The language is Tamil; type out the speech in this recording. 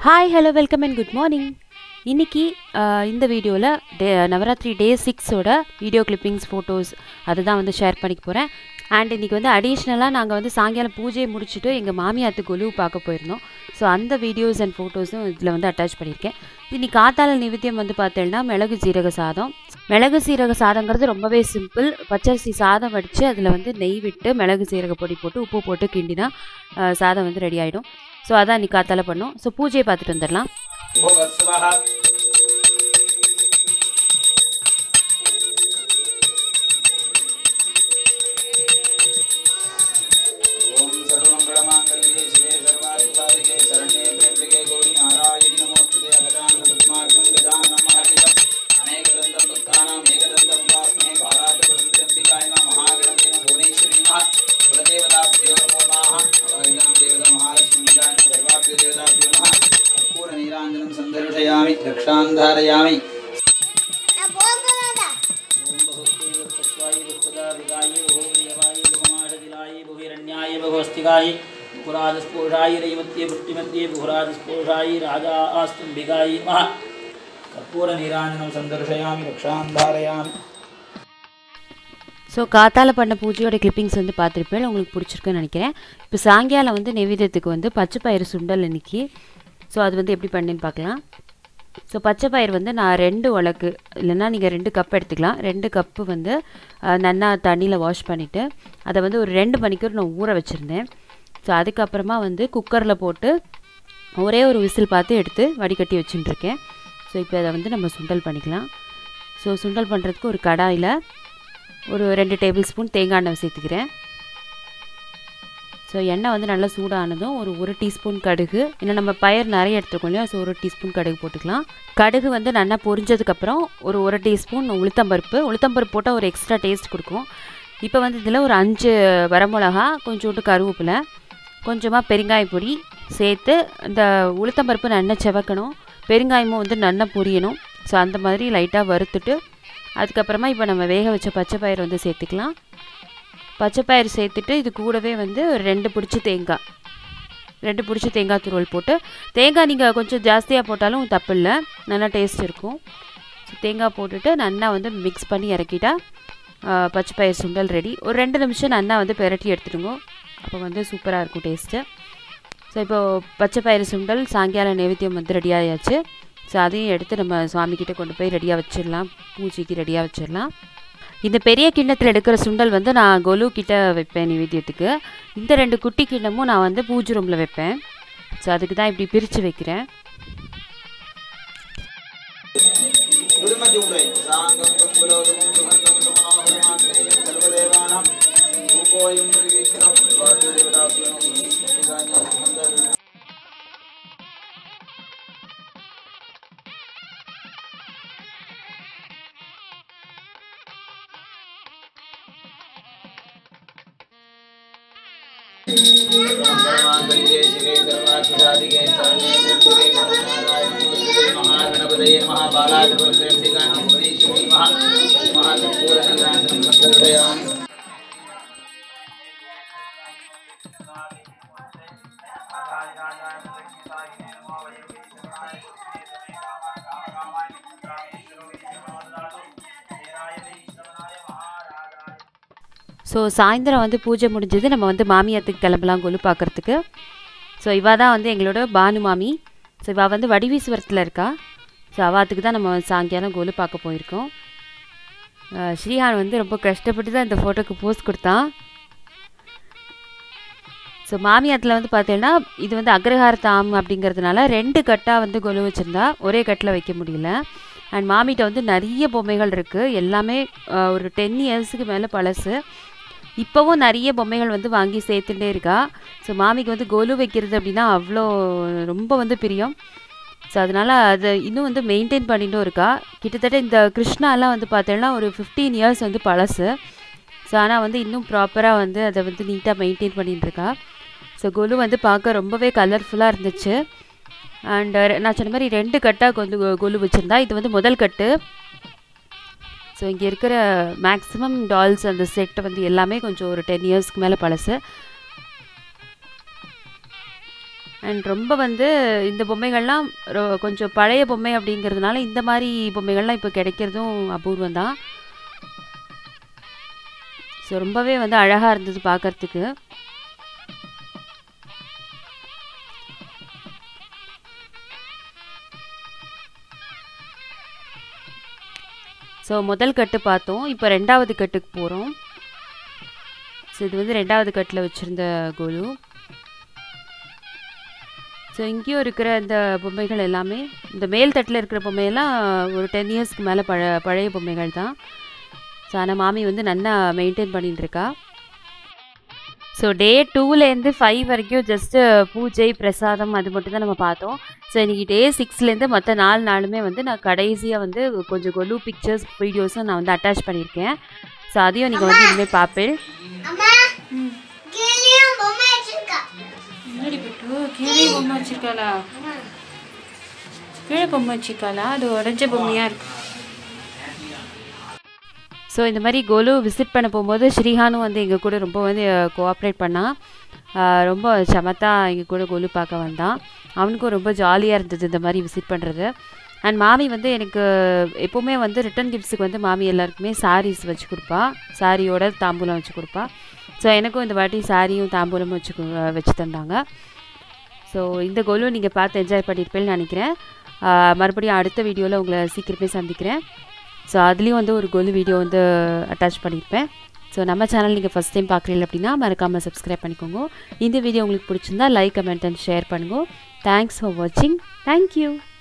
hi hello welcome and good morning இன்னைக்கு ஆஹ், இந்த வீடியோவில் டே நவராத்திரி டே சிக்ஸோட வீடியோ கிளிப்பிங்ஸ் ஃபோட்டோஸ் அதுதான் வந்து ஷேர் பண்ணிக்க போகிறேன் அண்ட் இன்றைக்கி வந்து அடிஷ்னலாக நாங்கள் வந்து சாயங்காலம் பூஜையை முடிச்சுட்டு எங்கள் மாமியாத்து கொலு பார்க்க போயிருந்தோம் ஸோ அந்த வீடியோஸ் அண்ட் ஃபோட்டோஸும் இதில் வந்து அட்டாச் பண்ணியிருக்கேன் இன்னைக்கு காத்தால நிவேத்தியம் வந்து பார்த்தேன்னா மிளகு சீரக சாதம் மிளகு சீரக சாதங்கிறது ரொம்பவே சிம்பிள் பச்சரிசி சாதம் வடித்து அதில் வந்து நெய் விட்டு மிளகு சீரக பொடி போட்டு உப்பு போட்டு கிண்டினா ஆஹ், சாதம் வந்து ரெடி ஆகிடும் ஸோ அதான் இன்னைக்கு காத்தால பண்ணோம் ஸோ பூஜையை பார்த்துட்டு வந்துடலாம் भोगस्वः ॐ सर्वमङ्गलमाङ्गल्ये शिवे सर्वार्थसाधिके शरण्ये त्र्यम्बके गौरि नारायणि नमोऽस्तुते अगजाननपद्मार्गं गजाननं महर्निशम् अनेकदन्तं भक्तानाम् एकदन्तम् उपास्महे बालाटपदन्त्यम्बिकाय नमः महागणपतिं भुवनेश्वरी नमः कुलदेवताभ्यो नमो नमः अवैदां देवतमहालक्ष्मीकाय नमः सर्वाभ्यो देवताभ्यो नमः कर्पूरनीराञ्जनं सन्दर्शयामि रक्षां धारयामि ॐ बहुस्तेवत्तस्वाय वत्सदा विगाय बहुप्रियवाय बहुमाडदिलाय बहुहिरण्याय बहुस्तिगाय पुराजस्पोषाय रैमत्ये पुष्टिमत्ये बहुराजस्पोषाय राजा आस्तुम्बिगाय नमः कर्पूरनीराञ्जनं सन्दर्शयामि रक्षां धारयामि ஸோ காத்தால பண்ண பூஜையோட கிளிப்பிங்ஸ் வந்து பார்த்துருப்பேன் உங்களுக்கு பிடிச்சிருக்குன்னு நினைக்கிறேன் இப்போ சாயங்காலம் வந்து நெவேத்தியத்துக்கு வந்து பச்சை பயிறு சுண்டல் இன்னைக்கு ஸோ அது வந்து எப்படி பண்ணேன்னு பார்க்கலாம் ஸோ பச்சை பயிர் வந்து நான் ரெண்டு உலக்கு இல்லைன்னா நீங்கள் ரெண்டு கப் எடுத்துக்கலாம் ரெண்டு கப்பு வந்து அஹ், நன்னா தண்ணியில் வாஷ் பண்ணிவிட்டு அதை வந்து ஒரு ரெண்டு மணிக்கூர் நான் ஊற வச்சுருந்தேன் ஸோ அதுக்கப்புறமா வந்து குக்கரில் போட்டு ஒரே ஒரு விசில் பார்த்து எடுத்து வடிகட்டி வச்சுட்டுருக்கேன் ஸோ இப்போ அதை வந்து நம்ம சுண்டல் பண்ணிக்கலாம் ஸோ சுண்டல் பண்ணுறதுக்கு ஒரு கடாயில் ஒரு ரெண்டு டேபிள் ஸ்பூன் தேங்காய் எண்ணெய் சேர்த்துக்கிறேன் ஸோ எண்ணெய் வந்து நல்லா சூடானதும் ஒரு ஒரு டீஸ்பூன் கடுகு இன்னும் நம்ம பயிர் நிறைய எடுத்துருக்கோம் இல்லையா ஸோ ஒரு டீஸ்பூன் கடுகு போட்டுக்கலாம் கடுகு வந்து நல்லா பொரிஞ்சதுக்கப்புறம் ஒரு ஒரு டீஸ்பூன் உளுத்தம்பருப்பு உளுத்தம்பருப்பு போட்டால் ஒரு எக்ஸ்ட்ரா டேஸ்ட் கொடுக்கும் இப்போ வந்து இதில் ஒரு அஞ்சு வரமிளகா கொஞ்சோண்டு கருவேப்பிலை கொஞ்சமாக பெருங்காய பொடி சேர்த்து இந்த உளுத்தம்பருப்பு நல்லா செவக்கணும் பெருங்காயமும் வந்து நல்லா பொரியணும் ஸோ அந்த மாதிரி லைட்டாக வறுத்துட்டு அதுக்கப்புறமா இப்போ நம்ம வேக வச்ச பச்சை பயிர் வந்து சேர்த்துக்கலாம் பச்சை பயிர் சேர்த்துட்டு இது கூடவே வந்து ஒரு ரெண்டு பிடிச்சி தேங்காய் ரெண்டு பிடிச்சி தேங்காய் துருவல் போட்டு தேங்காய் நீங்கள் கொஞ்சம் ஜாஸ்தியாக போட்டாலும் தப்பு இல்லை நல்லா டேஸ்ட் இருக்கும் ஸோ தேங்காய் போட்டுட்டு நல்லா வந்து மிக்ஸ் பண்ணி இறக்கிட்டா ஆ, பச்சை பயிர் சுண்டல் ரெடி ஒரு ரெண்டு நிமிஷம் நல்லா வந்து பெரட்டி எடுத்துடுங்க அப்போ வந்து சூப்பராக இருக்கும் டேஸ்ட்டு ஸோ இப்போது பச்சை பயிறு சுண்டல் சாயங்காலம் நைவேத்தியம் வந்து ரெடி ஆயாச்சு ஸோ அதையும் எடுத்து நம்ம சுவாமிக்கிட்ட கொண்டு போய் ரெடியாக வச்சிடலாம் பூஜைக்கு ரெடியாக வச்சிடலாம் இந்த பெரிய கிண்ணத்தில் எடுக்கிற சுண்டல் வந்து நான் கொலு கிட்ட வைப்பேன் நிவேத்தியத்துக்கு இந்த ரெண்டு குட்டி கிண்ணமும் நான் வந்து பூஜை ரூமில் வைப்பேன் ஸோ அதுக்கு தான் இப்படி பிரித்து வைக்கிறேன் दुर्मजूडै साङ्गं कम्बुलोदकं सुगन्धं समनोहरमात्रेयं सर्वदेवानां रूपोऽयं विविक्रं वासुदेवताभ्यो नमः सुगन्धं सर्वमङ्गलमाङ्गल्ये शिवे सर्वार्थसाधिके शरण्ये त्र्यम्बके गौरीनारायणि नमोऽस्तुते महागणपतये महाबालाधिपत्यम्बिकां भुवनेश्वरी महा महाकर्पूरनिराजनं सन्दर्शयामि ஸோ சாயந்தரம் வந்து பூஜை முடிஞ்சது நம்ம வந்து மாமியாத்துக்கு கிளம்பலாம் கொலு பார்க்குறதுக்கு ஸோ இவா தான் வந்து எங்களோட பானு மாமி ஸோ இவா வந்து வடிவீஸ்வரத்தில் இருக்கா ஸோ அவாத்துக்கு தான் நம்ம சாயங்காலம் கொலு பார்க்க போயிருக்கோம் அஹ் ஸ்ரீஹான் வந்து ரொம்ப கஷ்டப்பட்டு தான் இந்த ஃபோட்டோக்கு போஸ் கொடுத்தான் ஸோ மாமியாத்தில் வந்து பார்த்தீங்கன்னா இது வந்து அக்ரஹார தாம் அப்படிங்கிறதுனால ரெண்டு கட்டாக வந்து கொலு வச்சுருந்தா ஒரே கட்டில் வைக்க முடியல அண்ட் மாமிகிட்ட வந்து நிறைய பொம்மைகள் இருக்குது எல்லாமே அஹ், ஒரு டென் இயர்ஸுக்கு மேலே பழசு இப்போவும் நிறைய பொம்மைகள் வந்து வாங்கி சேர்த்துட்டே இருக்கா ஸோ மாமிக்கு வந்து கொலு வைக்கிறது அப்படின்னா அவ்வளோ ரொம்ப வந்து பிரியம் ஸோ அதனால் அதை இன்னும் வந்து மெயின்டைன் பண்ணிட்டும் இருக்கா கிட்டத்தட்ட இந்த கிருஷ்ணாலாம் வந்து பார்த்தோன்னா ஒரு ஃபிஃப்டீன் இயர்ஸ் வந்து பழசு ஸோ ஆனால் வந்து இன்னும் ப்ராப்பராக வந்து அதை வந்து நீட்டாக மெயின்டைன் பண்ணிட்டு இருக்கா ஸோ கொலு வந்து பார்க்க ரொம்பவே கலர்ஃபுல்லாக இருந்துச்சு அண்ட் நான் சொன்ன மாதிரி ரெண்டு கட்டாக கொண்டு கொலு வச்சுருந்தா இது வந்து முதல் கட்டு ஸோ இங்கே இருக்கிற மேக்ஸிமம் டால்ஸ் அந்த செட்டை வந்து எல்லாமே கொஞ்சம் ஒரு டென் இயர்ஸ்க்கு மேலே பழசு அண்ட் ரொம்ப வந்து இந்த பொம்மைகள்லாம் ரொ- கொஞ்சம் பழைய பொம்மை அப்படிங்கிறதுனால இந்த மாதிரி பொம்மைகள்லாம் இப்போ கிடைக்கிறதும் அபூர்வம் தான் ஸோ ரொம்பவே வந்து அழகாக இருந்தது பார்க்கறதுக்கு ஸோ முதல் கட்டு பார்த்தோம் இப்போ ரெண்டாவது கட்டுக்கு போகிறோம் ஸோ இது வந்து ரெண்டாவது கட்டில் வச்சுருந்த கோலு ஸோ இங்கேயும் இருக்கிற இந்த பொம்மைகள் எல்லாமே இந்த மேல் தட்டில் இருக்கிற பொம்மையெல்லாம் ஒரு டென் இயர்ஸ்க்கு மேலே பழ பழைய பொம்மைகள் தான் ஸோ ஆனால் மாமி வந்து நல்லா மெயின்டைன் பண்ணிட்டு இருக்கா ஸோ டே டூலேருந்து ஃபைவ் வரைக்கும் ஜஸ்ட்டு பூஜை பிரசாதம் அது மட்டும் தான் நம்ம பார்த்தோம் ஸோ இன்றைக்கி டே சிக்ஸ்லேருந்து மற்ற நாலு நாளுமே வந்து நான் கடைசியாக வந்து கொஞ்சம் கொலு பிக்சர்ஸ் வீடியோஸும் நான் வந்து அட்டாச் பண்ணியிருக்கேன் ஸோ அதையும் நீங்கள் வந்து இனிமேல் பார்ப்பேன் அம்மா கீழேயும் பொம்மை வச்சிருக்கா முன்னாடி போட்டு கீழே பொம்மை வச்சிருக்காளா கீழே பொம்மை வச்சிருக்காளா அது உடஞ்ச பொம்மையாக இருக்கு ஸோ இந்த மாதிரி கோலு விசிட் பண்ண போகும்போது ஸ்ரீஹானும் வந்து எங்கள் கூட ரொம்ப வந்து கோஆப்ரேட் பண்ணான் ஆஹ் ரொம்ப சமத்தா எங்கள் கூட கோலு பார்க்க வந்தான் அவனுக்கும் ரொம்ப ஜாலியாக இருந்தது இந்த மாதிரி விசிட் பண்ணுறது அண்ட் மாமி வந்து எனக்கு எப்போவுமே வந்து ரிட்டன் கிஃப்ட்ஸுக்கு வந்து மாமி எல்லாருக்குமே சாரீஸ் வச்சு கொடுப்பா சாரியோட தாம்பூலம் வச்சு கொடுப்பா ஸோ எனக்கும் இந்த வாட்டி சாரியும் தாம்பூலமும் வச்சு கு- வச்சு தந்தாங்க ஸோ இந்த கோலும் நீங்கள் பார்த்து என்ஜாய் பண்ணியிருப்பேன்னு நினைக்கிறேன் ஆஹ் மறுபடியும் அடுத்த வீடியோவில் உங்களை சீக்கிரமே சந்திக்கிறேன் ஸோ அதுலேயும் வந்து ஒரு கோலு வீடியோ வந்து அட்டாச் பண்ணியிருப்பேன் ஸோ நம்ம சேனல் நீங்கள் ஃபஸ்ட் டைம் பார்க்குறீங்க அப்படின்னா மறக்காமல் சப்ஸ்கிரைப் பண்ணிக்கோங்க இந்த வீடியோ உங்களுக்கு பிடிச்சிருந்தா லைக் கமெண்ட் அண்ட் ஷேர் பண்ணுங்க தேங்க்ஸ் ஃபார் வாட்சிங் தேங்க்யூ